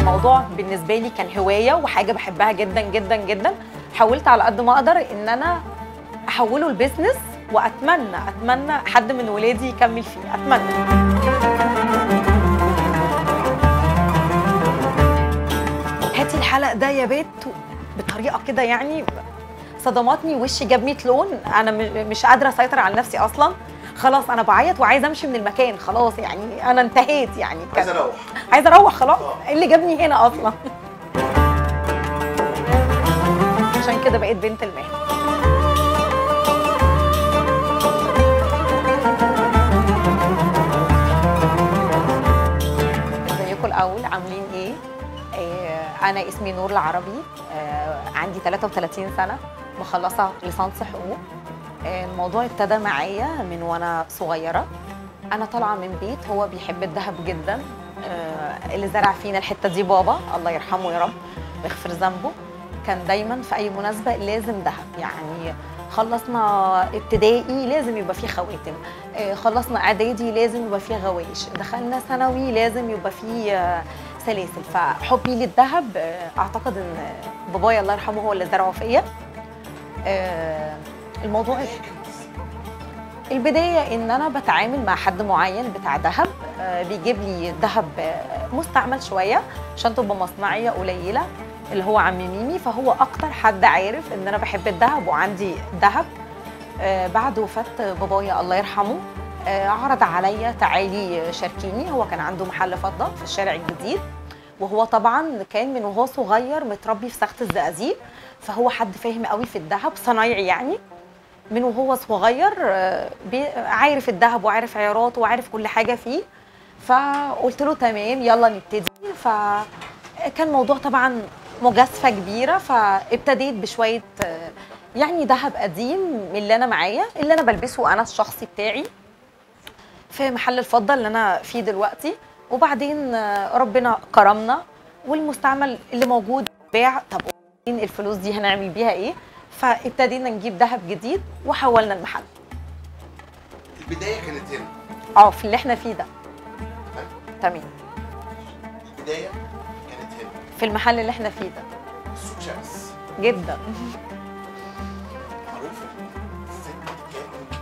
الموضوع بالنسبه لي كان هوايه وحاجه بحبها جدا جدا جدا حاولت على قد ما اقدر ان انا احوله لبزنس واتمنى اتمنى حد من ولادي يكمل فيه اتمنى هاتي الحلق ده يا بيت بطريقه كده يعني صدماتني وشي جاب 100 لون انا م- مش قادره اسيطر على نفسي اصلا خلاص انا بعيط وعايزه امشي من المكان خلاص يعني انا انتهيت يعني عايز اروح عايزه اروح خلاص ايه اللي جابني هنا اصلا عشان كده بقيت بنت المهنه ازيكم الاول عاملين ايه آه، انا اسمي نور العربي آه، عندي 33 سنه مخلصه ليسانس حقوق آه، الموضوع ابتدى معايا من وانا صغيره انا طالعه من بيت هو بيحب الذهب جدا آه، اللي زرع فينا الحته دي بابا الله يرحمه يا رب ويغفر ذنبه كان دايما في اي مناسبه لازم ذهب يعني خلصنا ابتدائي لازم يبقى فيه خواتم آه، خلصنا اعدادي لازم يبقى فيه غوايش دخلنا ثانوي لازم يبقى فيه آه، سلاسل فحبي للذهب آه، اعتقد ان بابايا الله يرحمه هو اللي زرعه فيا آه، الموضوع البداية إن أنا بتعامل مع حد معين بتاع ذهب آه، بيجيب لي ذهب آه، مستعمل شوية عشان تبقى مصنعية قليلة اللي هو عم ميمي فهو أكتر حد عارف إن أنا بحب الذهب وعندي ذهب آه، بعد وفاة بابايا الله يرحمه آه، عرض عليا تعالي شاركيني هو كان عنده محل فضة في الشارع الجديد وهو طبعا كان من وهو صغير متربي في ساخت الزقازيق فهو حد فاهم قوي في الذهب صنايعي يعني من وهو صغير آه، بي- عارف الذهب وعارف عياراته وعارف كل حاجه فيه فقلت له تمام يلا نبتدي فكان موضوع طبعا مجازفه كبيره فابتديت بشويه آه، يعني ذهب قديم من اللي انا معايا اللي انا بلبسه انا الشخصي بتاعي في محل الفضه اللي انا فيه دلوقتي وبعدين آه، ربنا كرمنا والمستعمل اللي موجود باع طب وبعدين الفلوس دي هنعمل بيها ايه فابتدينا نجيب ذهب جديد وحولنا المحل البدايه كانت هنا اه في اللي احنا فيه ده تمام تمام البدايه كانت هنا في المحل اللي احنا فيه ده السوق شمس جدا معروفه الست كانت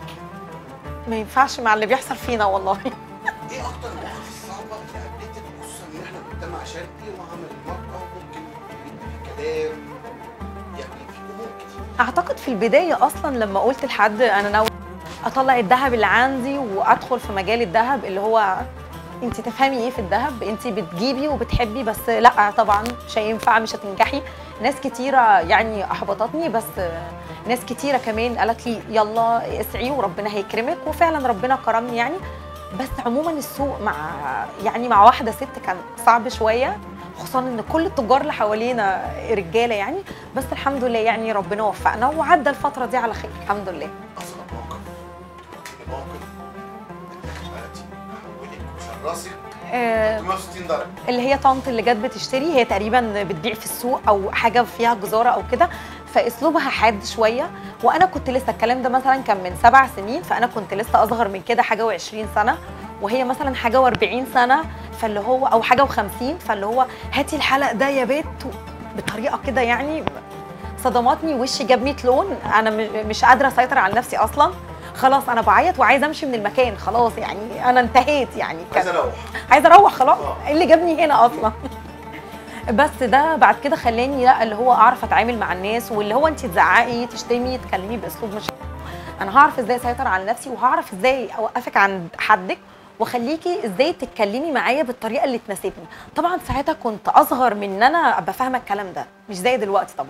ما ينفعش مع اللي بيحصل فينا والله ايه اكتر المواقف الصعبه اللي قابلتك خصوصا ان احنا مجتمع شرقي وعمل المراه وممكن يبقى في كلام يعني في امور كتير اعتقد في البدايه اصلا لما قلت لحد انا ناوي اطلع الذهب اللي عندي وادخل في مجال الذهب اللي هو انت تفهمي ايه في الذهب انت بتجيبي وبتحبي بس لا طبعا مش هينفع مش هتنجحي ناس كتيره يعني احبطتني بس ناس كتيره كمان قالت لي يلا اسعي وربنا هيكرمك وفعلا ربنا كرمني يعني بس عموما السوق مع يعني مع واحده ست كان صعب شويه خصوصا ان كل التجار اللي حوالينا رجاله يعني بس الحمد لله يعني ربنا وفقنا وعدى الفتره دي على خير الحمد لله اصلا موقف موقف دلوقتي حولك وشراسك آه 360 درجه اللي هي طنط اللي جت بتشتري هي تقريبا بتبيع في السوق او حاجه فيها جزاره او كده فاسلوبها حاد شويه وانا كنت لسه الكلام ده مثلا كان من سبع سنين فانا كنت لسه اصغر من كده حاجه و20 سنه وهي مثلا حاجه و40 سنه فاللي هو او حاجه و50 فاللي هو هاتي الحلق ده يا بيت بطريقه كده يعني صدماتني وشي جاب 100 لون انا م- مش قادره اسيطر على نفسي اصلا خلاص انا بعيط وعايزه امشي من المكان خلاص يعني انا انتهيت يعني عايز اروح عايزه اروح خلاص آه. ايه اللي جابني هنا اصلا بس ده بعد كده خلاني لا اللي هو اعرف اتعامل مع الناس واللي هو انت تزعقي تشتمي تكلمي باسلوب مش انا هعرف ازاي اسيطر على نفسي وهعرف ازاي اوقفك عند حدك واخليكي ازاي تتكلمي معايا بالطريقه اللي تناسبني طبعا ساعتها كنت اصغر من ان انا ابقى فاهمه الكلام ده مش زي دلوقتي طبعا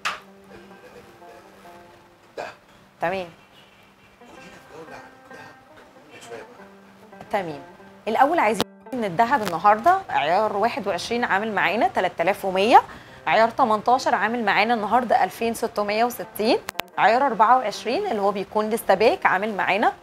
دهب تمام خدينا في جوله عن الدهب كلمينا شويه بقى تمام الاول عايزين ان الذهب النهارده عيار 21 عامل معانا 3100 عيار 18 عامل معانا النهارده 2660 عيار 24 اللي هو بيكون لسه باك عامل معانا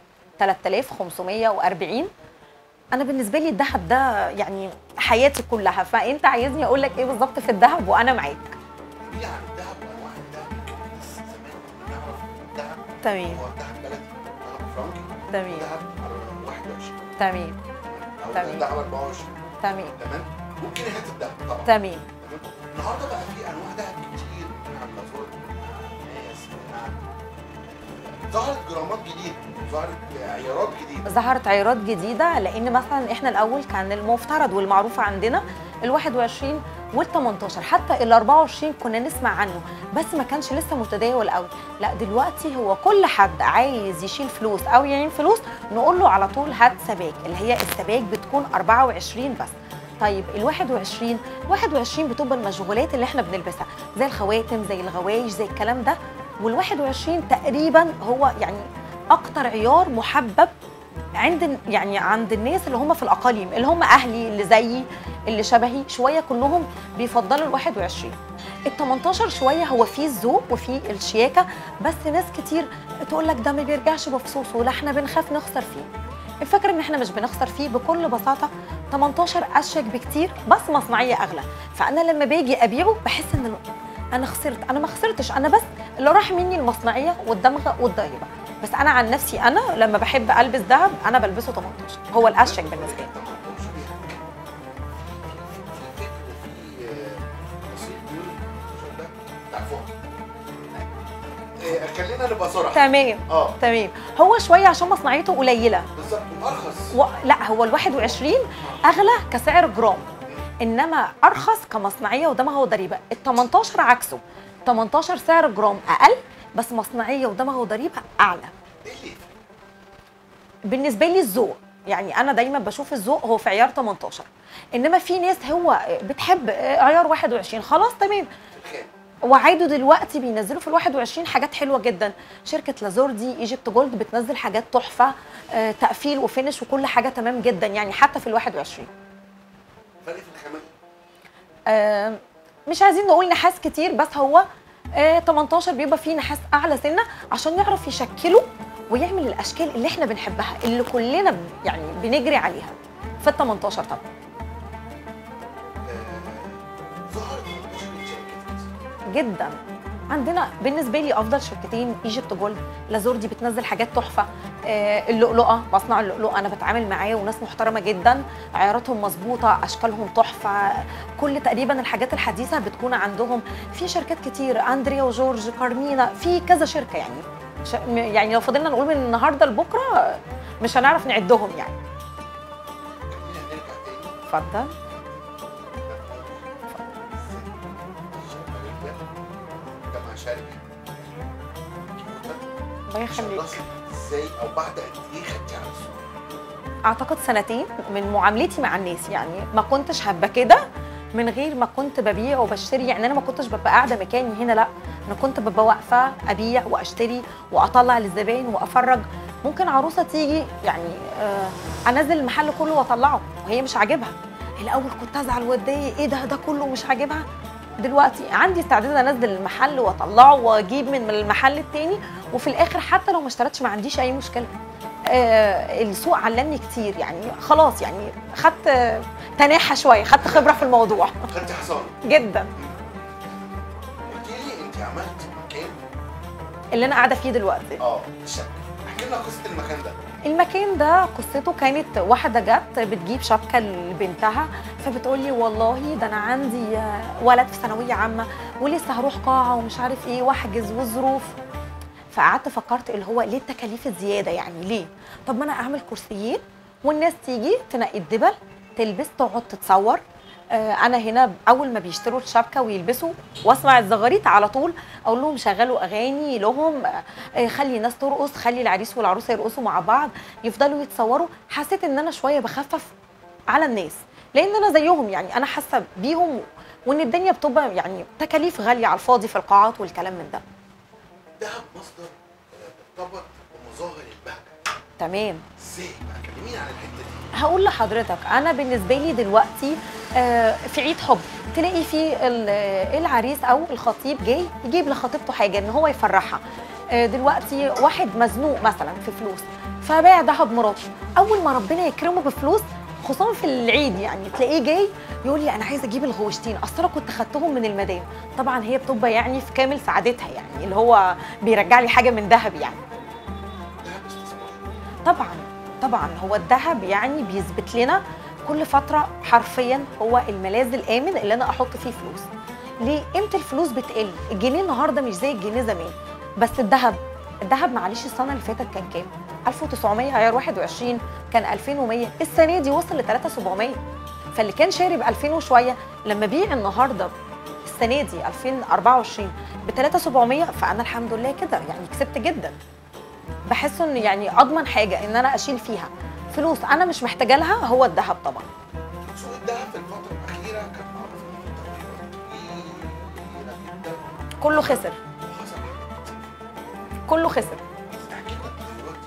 3540 انا بالنسبه لي الذهب ده يعني حياتي كلها فانت عايزني اقول لك ايه بالظبط في الذهب وانا معاك كلمينا عن الدهب وانواع الدهب يمكن الناس زمان كنا نعرف الدهب تمام هو الدهب بلدي دهب فرنكي تمام دهب 21 تمام او تمام. دهب 24 تمام تمام وجنيهات الذهب طبعا تمام تمام النهارده بقى في انواع ذهب كتير من على البازار ناس من ظهرت جرامات جديده ظهرت عيارات جديده ظهرت عيارات جديده لان مثلا احنا الاول كان المفترض والمعروف عندنا ال 21 وال 18 حتى ال 24 كنا نسمع عنه بس ما كانش لسه متداول قوي لا دلوقتي هو كل حد عايز يشيل فلوس او يعين فلوس نقول له على طول هات سباك اللي هي السباك بتكون 24 بس طيب ال 21 21 بتبقى المشغولات اللي احنا بنلبسها زي الخواتم زي الغوايش زي الكلام ده وال 21 تقريبا هو يعني اكتر عيار محبب عند يعني عند الناس اللي هم في الاقاليم اللي هم اهلي اللي زيي اللي شبهي شويه كلهم بيفضلوا ال 21 ال 18 شويه هو فيه الذوق وفيه الشياكه بس ناس كتير تقول لك ده ما بيرجعش بفصوصه لا احنا بنخاف نخسر فيه الفكره ان احنا مش بنخسر فيه بكل بساطه 18 اشيك بكتير بس مصنعيه اغلى فانا لما باجي ابيعه بحس ان انا خسرت انا ما خسرتش انا بس اللي راح مني المصنعيه والدمغه والضريبه بس انا عن نفسي انا لما بحب البس ذهب انا بلبسه 18 هو الاشيك بالنسبه لي طبعاً مش بيها. في فكر وفي آه، نصيب بيقول الشغل ده بتاع الفقراء. آه، خلينا نبقى صراحه تمام اه تمام هو شويه عشان مصنعيته قليله بالظبط وارخص و... لا هو ال 21 اغلى كسعر جرام انما ارخص كمصنعيه ودمغه وضريبه ال 18 عكسه 18 سعر جرام اقل بس مصنعيه ودمغه وضريبه اعلى ايه اللي يفرق؟ بالنسبه لي الذوق يعني انا دايما بشوف الذوق هو في عيار 18 انما في ناس هو بتحب عيار 21 خلاص تمام في الخام وعايدوا دلوقتي بينزلوا في ال 21 حاجات حلوه جدا شركه لازور دي ايجيبت جولد بتنزل حاجات تحفه آه، تقفيل وفينش وكل حاجه تمام جدا يعني حتى في ال 21 فرق في الخامات آه، مش عايزين نقول نحاس كتير بس هو آه، 18 بيبقى فيه نحاس اعلى سنه عشان يعرف يشكله ويعمل الاشكال اللي احنا بنحبها اللي كلنا ب- يعني بنجري عليها في ال 18 طبعا آه، ظهرت منتشرة شركات كتير. جدا عندنا بالنسبه لي افضل شركتين ايجيبت جولد لازور دي بتنزل حاجات تحفه آه، اللؤلؤه مصنع اللؤلؤه انا بتعامل معاه وناس محترمه جدا عياراتهم مظبوطه اشكالهم تحفه كل تقريبا الحاجات الحديثه بتكون عندهم في شركات كتير اندريا وجورج كارمينا في كذا شركه يعني ش- م- يعني لو فضلنا نقول من النهارده لبكره مش هنعرف نعدهم يعني خلينا نرجع تاني اتفضل جامعة شرقي الله يخليك شرست ازاي او بعد قد ايه خدتي على السوق؟ اعتقد سنتين من معاملتي مع الناس يعني ما كنتش هبقى كده من غير ما كنت ببيع وبشتري يعني انا ما كنتش ببقى قاعده مكاني هنا لا انا كنت ببقى واقفه ابيع واشتري واطلع للزباين وافرج ممكن عروسه تيجي يعني آه انزل المحل كله واطلعه وهي مش عاجبها الاول كنت ازعل واتضايق ايه ده ده كله مش عاجبها دلوقتي عندي استعداد انزل المحل واطلعه واجيب من من المحل التاني وفي الاخر حتى لو ما اشتريتش ما عنديش اي مشكله آه، السوق علمني كتير يعني خلاص يعني خدت آه، تناحة شوية خدت خبرة في الموضوع خدتي حصان جدا قلتي لي انت عملت مكان اللي أنا قاعدة فيه دلوقتي اه الشقة احكي لنا قصة المكان ده المكان ده قصته كانت واحدة جت بتجيب شبكة لبنتها فبتقول لي والله ده أنا عندي آه، ولد في ثانوية عامة ولسه هروح قاعة ومش عارف إيه وأحجز والظروف فقعدت فكرت اللي هو ليه التكاليف الزيادة يعني ليه؟ طب ما أنا أعمل كرسيين والناس تيجي تنقي الدبل تلبس تقعد تتصور آه، انا هنا اول ما بيشتروا الشبكه ويلبسوا واسمع الزغاريت على طول اقول لهم شغلوا اغاني لهم آه، آه، خلي الناس ترقص خلي العريس والعروسه يرقصوا مع بعض يفضلوا يتصوروا حسيت ان انا شويه بخفف على الناس لان انا زيهم يعني انا حاسه بيهم وان الدنيا بتبقى يعني تكاليف غاليه على الفاضي في القاعات والكلام من ده دهب مصدر آه، مرتبط بمظاهر البهجة تمام ازاي بقى كلميني عن الحتة دي هقول لحضرتك انا بالنسبه لي دلوقتي آه، في عيد حب تلاقي في ال- العريس او الخطيب جاي يجيب لخطيبته حاجه ان هو يفرحها آه، دلوقتي واحد مزنوق مثلا في فلوس فباع ذهب مراته اول ما ربنا يكرمه بفلوس خصوصا في العيد يعني تلاقيه جاي يقول لي انا عايز اجيب الغوشتين اصل انا كنت خدتهم من المدام طبعا هي بتبقى يعني في كامل سعادتها يعني اللي هو بيرجع لي حاجه من ذهب يعني دهب استثمار طبعا طبعا هو الذهب يعني بيثبت لنا كل فتره حرفيا هو الملاذ الامن اللي انا احط فيه فلوس ليه قيمه الفلوس بتقل الجنيه النهارده مش زي الجنيه زمان بس الذهب الذهب معلش السنه اللي فاتت كان كام 1900 عيار 21 كان 2100 السنه دي وصل ل 3700 فاللي كان شاري ب 2000 وشويه لما بيع النهارده السنه دي 2024 ب 3700 فانا الحمد لله كده يعني كسبت جدا بحس ان يعني اضمن حاجه ان انا اشيل فيها فلوس انا مش محتاجه لها هو الذهب طبعا سوق الذهب في الفتره الاخيره كان معروف ان فيه تغيرات كبيره جدا كله خسر وحصل كله خسر احكي لنا التغيرات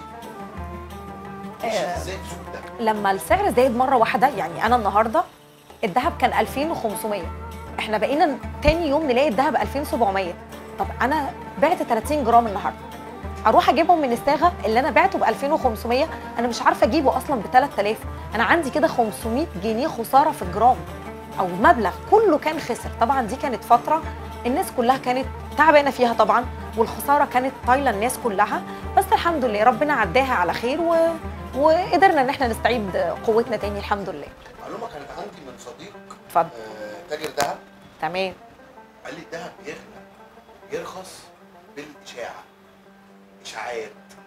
دي آه. مشيت ازاي في سوق الذهب؟ لما السعر زايد مره واحده يعني انا النهارده الذهب كان 2500 احنا بقينا تاني يوم نلاقي الذهب 2700 طب انا بعت 30 جرام النهارده اروح اجيبهم من الصاغه اللي انا بعته ب 2500 انا مش عارفه اجيبه اصلا ب 3000 انا عندي كده 500 جنيه خساره في الجرام او مبلغ كله كان خسر طبعا دي كانت فتره الناس كلها كانت تعبانه فيها طبعا والخساره كانت طايله الناس كلها بس الحمد لله ربنا عداها على خير و... وقدرنا ان احنا نستعيد قوتنا تاني الحمد لله معلومه كانت عندي من صديق اتفضل آه، تاجر ذهب تمام قال لي الذهب يغلى يرخص بالاشاعه اشاعات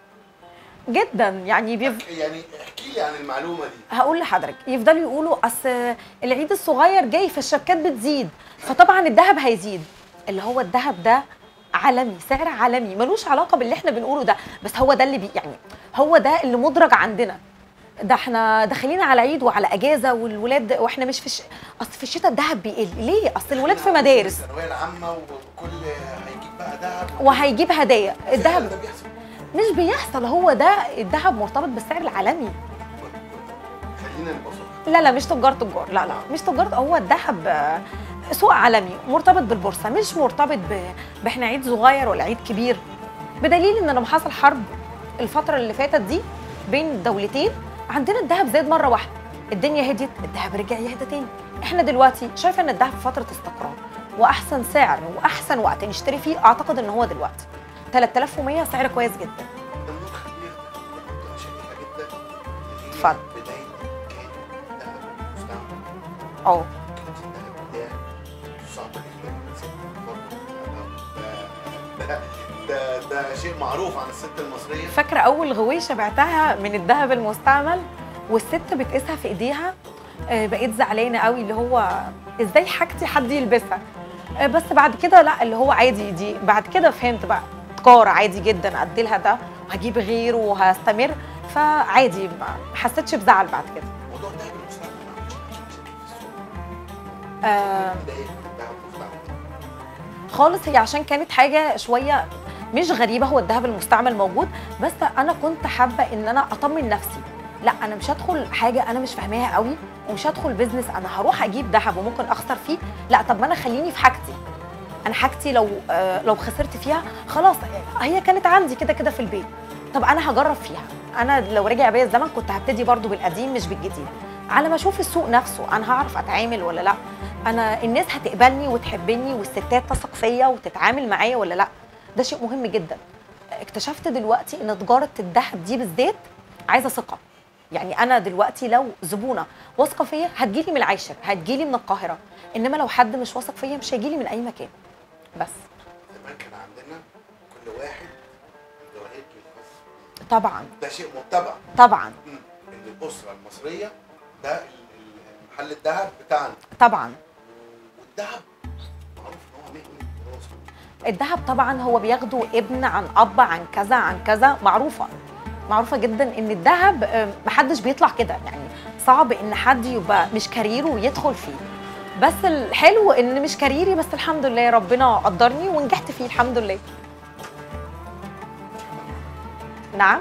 جدا يعني بيف... يعني احكي لي عن المعلومه دي هقول لحضرتك يفضلوا يقولوا اصل العيد الصغير جاي فالشبكات بتزيد فطبعا الذهب هيزيد اللي هو الذهب ده عالمي سعر عالمي ملوش علاقه باللي احنا بنقوله ده بس هو ده اللي بي يعني هو ده اللي مدرج عندنا ده احنا داخلين على عيد وعلى اجازه والولاد واحنا مش في الش... اصل في الشتاء الذهب بيقل ليه اصل الولاد في مدارس الثانويه العامه وكل هيجيب بقى ذهب وهيجيب هدايا الذهب ده بيحصل مش بيحصل هو ده الذهب مرتبط بالسعر العالمي خلينا نبقى صراحة. لا لا مش تجار تجار لا لا مش تجار هو الذهب آه، سوق عالمي مرتبط بالبورصه مش مرتبط ب... باحنا عيد صغير ولا عيد كبير بدليل ان لما حصل حرب الفتره اللي فاتت دي بين الدولتين عندنا الذهب زاد مره واحده الدنيا هديت الذهب رجع يهدى تاني احنا دلوقتي شايفه ان الذهب في فتره استقرار واحسن سعر واحسن وقت نشتري فيه اعتقد ان هو دلوقتي 3100 سعر كويس جدا ده النقطة خلينا نقطة شائكة جدا اللي هي اتفضل. بداية كان ذهب مستعمل اه كانت الذهب بتاعي صعب جدا الست برضه ده ده ده شيء معروف عن الست المصرية فاكره اول غويشه بعتها من الذهب المستعمل والست بتقيسها في ايديها آه، بقيت زعلانه قوي اللي هو ازاي حاجتي حد يلبسها آه، بس بعد كده لا اللي هو عادي دي بعد كده فهمت بقى تجاره عادي جدا اديلها ده وهجيب غيره وهستمر فعادي ما حسيتش بزعل بعد كده موضوع الذهب المستعمل ما عملش مشاكل في السوق آه بداية الذهب المستعمل خالص هي عشان كانت حاجه شويه مش غريبه هو الذهب المستعمل موجود بس انا كنت حابه ان انا اطمن نفسي لا انا مش هدخل حاجه انا مش فاهماها قوي ومش هدخل بيزنس انا هروح اجيب ذهب وممكن اخسر فيه لا طب ما انا خليني في حاجتي انا حاجتي لو آه لو خسرت فيها خلاص هي كانت عندي كده كده في البيت طب انا هجرب فيها انا لو رجع بيا الزمن كنت هبتدي برضو بالقديم مش بالجديد على ما اشوف السوق نفسه انا هعرف اتعامل ولا لا انا الناس هتقبلني وتحبني والستات تثق فيا وتتعامل معايا ولا لا ده شيء مهم جدا اكتشفت دلوقتي ان تجاره الذهب دي بالذات عايزه ثقه يعني انا دلوقتي لو زبونه واثقه فيا هتجيلي من العاشر هتجيلي من القاهره انما لو حد مش واثق فيا مش هيجيلي من اي مكان بس زمان كان عندنا كل واحد عنده رهيب الخاص طبعا ده شيء متبع طبعا مم. ان الاسره المصريه ده ال- ال- محل الذهب بتاعنا طبعا والذهب معروف ان هو مهنه دراسه الذهب طبعا هو بياخدوا ابن عن اب عن كذا عن كذا معروفه معروفه جدا ان الذهب آه، محدش بيطلع كده يعني صعب ان حد يبقى مش كاريره ويدخل فيه بس الحلو ان مش كاريري بس الحمد لله ربنا قدرني ونجحت فيه الحمد لله نعم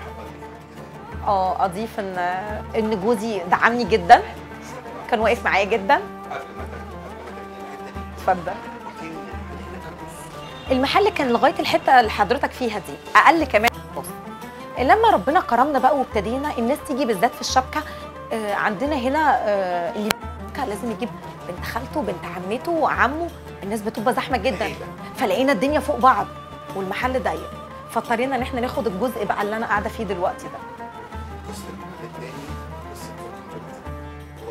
اه اضيف ان ان جوزي دعمني جدا كان واقف معايا جدا قبل ما تاخد- قبل ما تاخد الحته دي اتفضل قلت لي ان المحل هنا كان نص المحل كان لغايه الحته اللي حضرتك فيها دي اقل كمان نص لما ربنا كرمنا بقى وابتدينا الناس تيجي بالذات في الشبكه آه، عندنا هنا آه، اللي الشبكة لازم يجيب بنت خالته بنت عمته وعمه الناس بتبقى زحمه جدا فلقينا الدنيا فوق بعض والمحل ضيق فاضطرينا ان احنا ناخد الجزء بقى اللي انا قاعده فيه دلوقتي ده قصه المحل التاني قصه فخر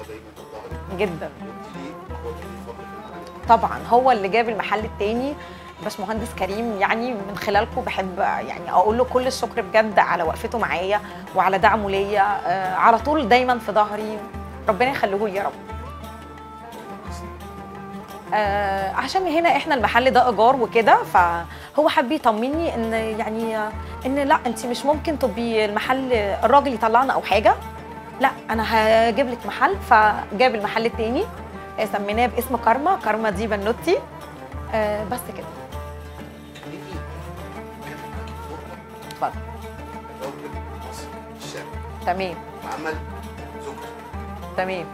جدا قلت ليه هو كان ليه فضل في المحل طبعا هو اللي جاب المحل التاني باشمهندس كريم يعني من خلالكم بحب يعني اقول له كل الشكر بجد على وقفته معايا وعلى دعمه ليا آه، على طول دايما في ظهري ربنا يخليه لي يا رب آه عشان هنا احنا المحل ده ايجار وكده فهو حب يطمني ان يعني آه، ان لا انت مش ممكن تبقي المحل الراجل يطلعنا او حاجه لا انا هجيب لك محل فجاب المحل التاني آه، سميناه باسم كارما كارما دي بنوتي آه بس كده خليني اتكلم معاكي في نقطه اتفضل الراجل المصري الشاب تمام عمل زوجته تمام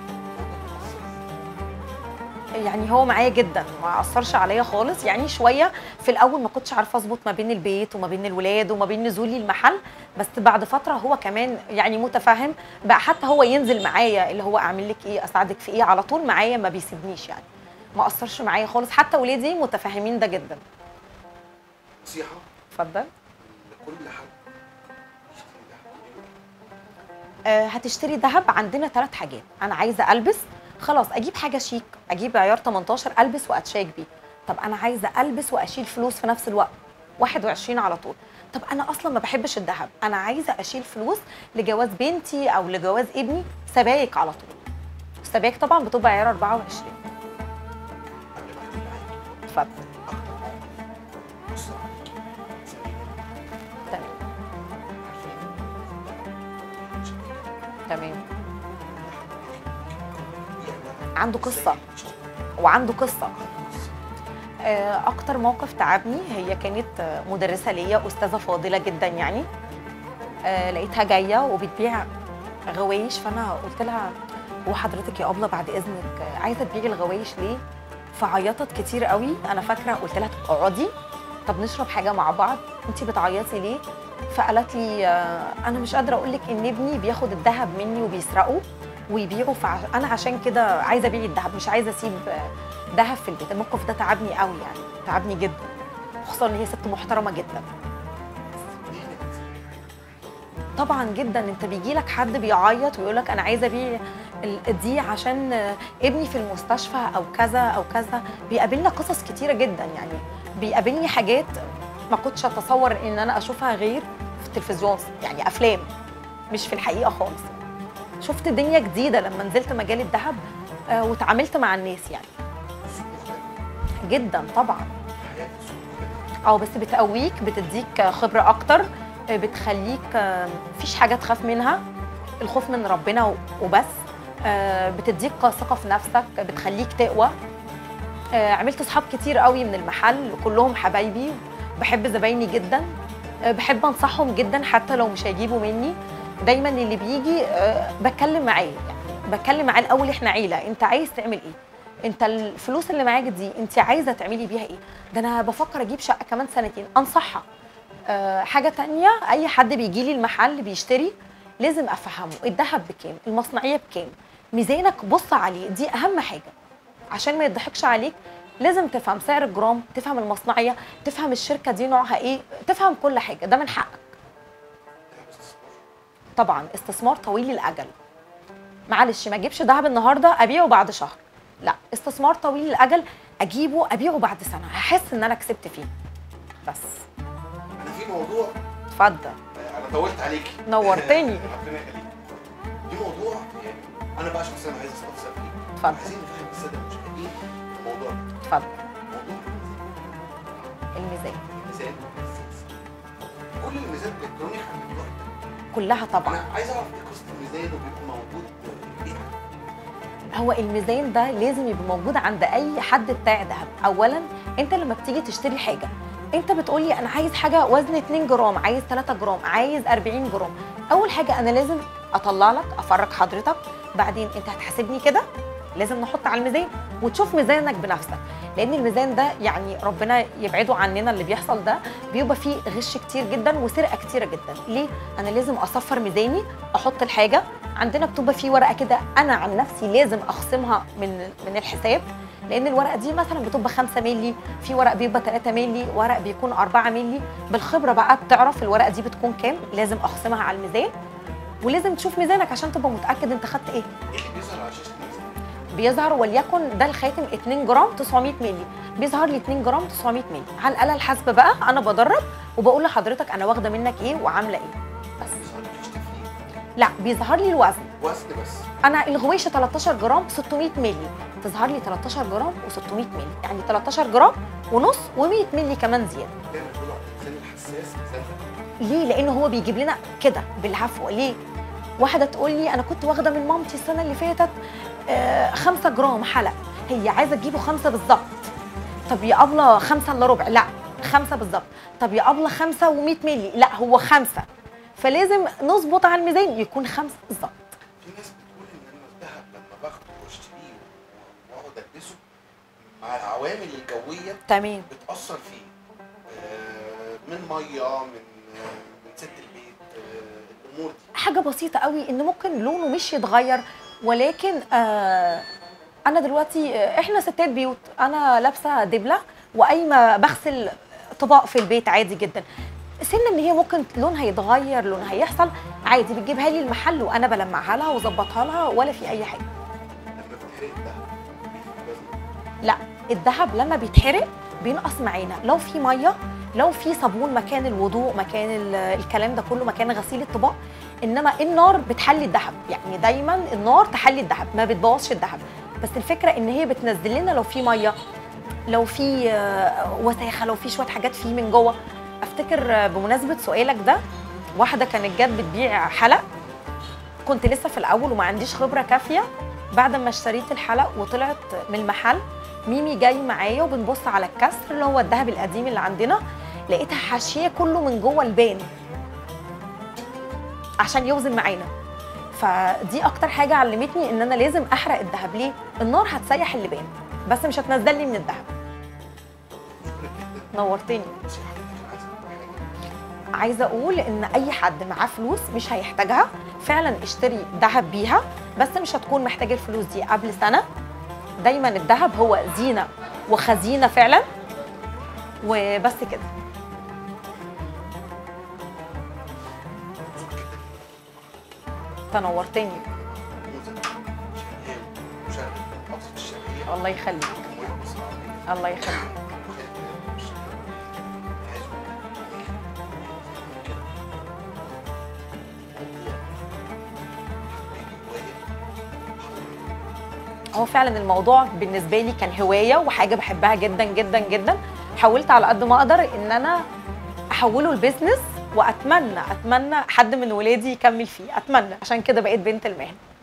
يعني هو معايا جدا ما اثرش عليا خالص يعني شويه في الاول ما كنتش عارفه اظبط ما بين البيت وما بين الولاد وما بين نزولي المحل بس بعد فتره هو كمان يعني متفهم بقى حتى هو ينزل معايا اللي هو اعمل لك ايه اساعدك في ايه على طول معايا ما بيسيبنيش يعني ما اثرش معايا خالص حتى ولادي متفاهمين ده جدا نصيحه اتفضل لكل حد يشتري دهب آه، هتشتري ذهب عندنا ثلاث حاجات انا عايزه البس خلاص اجيب حاجه شيك اجيب عيار 18 البس واتشيك بيه طب انا عايزه البس واشيل فلوس في نفس الوقت 21 على طول طب انا اصلا ما بحبش الذهب انا عايزه اشيل فلوس لجواز بنتي او لجواز ابني سبايك على طول السبايك طبعا بتبقى عيار 24 قبل ما اختم معاكي اتفضل اكتر موقف اثر عليكي زميلك تمام عارفين شبكة تمام بيعمل عنده إزاي قصه يشتغل. وعنده قصه آه، اكتر موقف تعبني هي كانت آه، مدرسه ليا استاذه فاضله جدا يعني آه، لقيتها جايه وبتبيع غوايش فانا قلت لها هو حضرتك يا ابله بعد اذنك آه، عايزه تبيعي الغوايش ليه فعيطت كتير قوي انا فاكره قلت لها طب اقعدي طب نشرب حاجه مع بعض انت بتعيطي ليه فقالت لي آه، انا مش قادره اقول لك ان ابني بياخد الذهب مني وبيسرقه ويبيعه فانا عشان كده عايزه ابيع الذهب مش عايزه اسيب آه، ذهب في البيت الموقف ده تعبني قوي يعني تعبني جدا خصوصا ان هي ست محترمه جدا طبعا جدا انت بيجي لك حد بيعيط ويقول لك انا عايزه ابيع ال- دي عشان آه، ابني في المستشفى او كذا او كذا بيقابلنا قصص كتيره جدا يعني بيقابلني حاجات ما كنتش اتصور ان انا اشوفها غير في التلفزيون يعني افلام مش في الحقيقه خالص شفت دنيا جديده لما نزلت مجال الذهب آه، واتعاملت مع الناس يعني السوق مختلف جدا طبعا حياه السوق مختلف اه بس بتقويك بتديك خبره اكتر آه، بتخليك آه، مفيش حاجه تخاف منها الخوف من ربنا و- وبس آه، بتديك ثقه في نفسك بتخليك تقوى آه، عملت صحاب كتير قوي من المحل كلهم حبايبي بحب زبايني جدا آه، بحب انصحهم جدا حتى لو مش هيجيبوا مني دايما اللي بيجي آه، بتكلم معاه يعني بتكلم معاه الاول احنا عيله انت عايز تعمل ايه انت الفلوس اللي معاك دي انت عايزه تعملي بيها ايه ده انا بفكر اجيب شقه كمان سنتين انصحها آه، حاجه تانية اي حد بيجي لي المحل بيشتري لازم افهمه الذهب بكام المصنعيه بكام ميزانك بص عليه دي اهم حاجه عشان ما يضحكش عليك لازم تفهم سعر الجرام تفهم المصنعيه تفهم الشركه دي نوعها ايه تفهم كل حاجه ده من حقك ده استثمار طبعا استثمار طويل الاجل معلش ما اجيبش ذهب النهارده ابيعه بعد شهر لا استثمار طويل الاجل اجيبه ابيعه بعد سنه هحس ان انا كسبت فيه بس انا في موضوع اتفضل آه، انا طولت عليكي نورتني. ربنا يخليك في موضوع يعني انا بقى شخصيا عايز استفسر فيه اتفضل. عايزين نفهم الساده المشاهدين الموضوع ده اتفضل موضوع الميزان الميزان السلسلة. كل الميزان الالكتروني احنا بنروح كلها طبعا انا عايز اعرف ايه قصه الميزان وبيبقى موجود ايه هو الميزان ده لازم يبقى موجود عند اي حد بتاع دهب اولا انت لما بتيجي تشتري حاجه انت بتقولي انا عايز حاجه وزن 2 جرام عايز 3 جرام عايز 40 جرام اول حاجه انا لازم اطلع لك افرج حضرتك بعدين انت هتحاسبني كده لازم نحط على الميزان وتشوف ميزانك بنفسك لان الميزان ده يعني ربنا يبعده عننا اللي بيحصل ده بيبقى فيه غش كتير جدا وسرقه كتيره جدا ليه انا لازم اصفر ميزاني احط الحاجه عندنا بتبقى فيه ورقه كده انا عن نفسي لازم اخصمها من من الحساب لان الورقه دي مثلا بتبقى 5 مللي في ورق بيبقى 3 مللي ورق بيكون 4 مللي بالخبره بقى بتعرف الورقه دي بتكون كام لازم اخصمها على الميزان ولازم تشوف ميزانك عشان تبقى متاكد انت خدت ايه ايه اللي بيظهر على شاشه الميزان بيظهر وليكن ده الخاتم 2 جرام 900 مللي بيظهر لي 2 جرام 900 مللي على الاله الحاسبه بقى انا بدرب وبقول لحضرتك انا واخده منك ايه وعامله ايه بس بس ما فيش تفريق لا بيظهر لي الوزن وزن بس انا الغويشه 13 جرام 600 مللي تظهر لي 13 جرام و600 مللي يعني 13 جرام ونص و100 مللي كمان زياده دايما بيقولوا على الانسان الحساس انسان ليه لان هو بيجيب لنا كده بالعفو ليه واحده تقول لي انا كنت واخده من مامتي السنه اللي فاتت آه، خمسة جرام حلق هي عايزه تجيبه خمسة بالظبط طب يا ابله خمسة الا ربع لا خمسة بالظبط طب يا ابله خمسة و100 مللي لا هو خمسة فلازم نظبط على الميزان يكون خمسة بالظبط في ناس بتقول ان انا الذهب لما باخده واشتريه واقعد البسه مع العوامل الجويه تمام بتاثر فيه آه، من ميه من آه، من ست البيت آه، الامور دي حاجه بسيطه قوي ان ممكن لونه مش يتغير ولكن آه انا دلوقتي آه، احنا ستات بيوت انا لابسه دبله وقايمه بغسل طباق في البيت عادي جدا سن ان هي ممكن لونها يتغير لونها يحصل عادي بتجيبها لي المحل وانا بلمعها لها واظبطها لها ولا في اي حاجه لما بتحرق الذهب بيفرق وزنه. لا الذهب لما بيتحرق بينقص معانا لو في ميه لو في صابون مكان الوضوء مكان ال- الكلام ده كله مكان غسيل الطباق انما النار بتحلي الذهب يعني دايما النار تحلي الذهب ما بتبوظش الذهب بس الفكره ان هي بتنزل لنا لو في ميه لو في آه، وساخه لو في شويه حاجات فيه من جوه افتكر آه، بمناسبه سؤالك ده واحده كانت جت بتبيع حلق كنت لسه في الاول وما عنديش خبره كافيه بعد ما اشتريت الحلق وطلعت من المحل ميمي جاي معايا وبنبص على الكسر اللي هو الذهب القديم اللي عندنا لقيتها حاشيه كله من جوه البان عشان يوزن معانا فدي اكتر حاجه علمتني ان انا لازم احرق الذهب ليه النار هتسيح اللبان بس مش هتنزل لي من الذهب نورتني بس حضرتك عايز تقول حاجه عايزه اقول ان اي حد معاه فلوس مش هيحتاجها فعلا اشتري ذهب بيها بس مش هتكون محتاج الفلوس دي قبل سنه دايما الذهب هو زينه وخزينه فعلا وبس كده تنورتني نموذج شغال مشرف من محافظه الشرقيه الله يخليك جمهوريه مصر العربيه الله يخليك هو فعلا الموضوع بالنسبه لي كان هوايه وحاجه بحبها جدا جدا جدا حاولت على قد ما اقدر ان انا احوله لبزنس واتمنى اتمنى حد من ولادي يكمل فيه اتمنى عشان كده بقيت بنت المهنه